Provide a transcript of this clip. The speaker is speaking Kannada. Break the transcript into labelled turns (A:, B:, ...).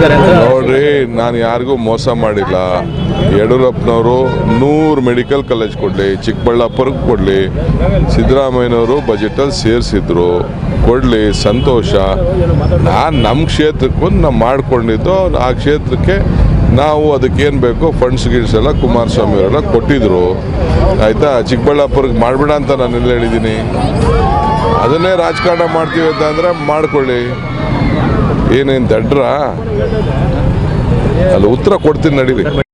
A: ನೋಡ್ರಿ ನಾನು ಯಾರಿಗೂ ಮೋಸ ಮಾಡಿಲ್ಲ ಯಡಿಯೂರಪ್ಪನವರು ನೂರು ಮೆಡಿಕಲ್ ಕಾಲೇಜ್ ಕೊಡಲಿ ಚಿಕ್ಕಬಳ್ಳಾಪುರಕ್ಕೆ ಕೊಡಲಿ ಸಿದ್ದರಾಮಯ್ಯನವರು ಬಜೆಟಲ್ಲಿ ಸೇರಿಸಿದ್ರು ಕೊಡಲಿ ಸಂತೋಷ ನಾನು ನಮ್ಮ ಕ್ಷೇತ್ರಕ್ಕೂ ನಾವು ಮಾಡ್ಕೊಂಡಿದ್ದು ಆ ಕ್ಷೇತ್ರಕ್ಕೆ ನಾವು ಅದಕ್ಕೇನು ಬೇಕೋ ಫಂಡ್ಸ್ ಗಿಡ್ಸ್ ಎಲ್ಲ ಕುಮಾರಸ್ವಾಮಿ ಅವರೆಲ್ಲ ಕೊಟ್ಟಿದ್ರು ಆಯಿತಾ ಚಿಕ್ಕಬಳ್ಳಾಪುರಕ್ಕೆ ಮಾಡಬೇಡ ಅಂತ ನಾನು ಎಲ್ಲ ಹೇಳಿದ್ದೀನಿ ಅದನ್ನೇ ರಾಜಕಾರಣ ಮಾಡ್ತೀವಿ ಅಂತ ಅಂದರೆ ಮಾಡ್ಕೊಳ್ಳಿ ಏನೇನು ದಡ್ರ ಅಲ್ಲಿ ಉತ್ತರ ಕೊಡ್ತೀನಿ ನಡೀರಿ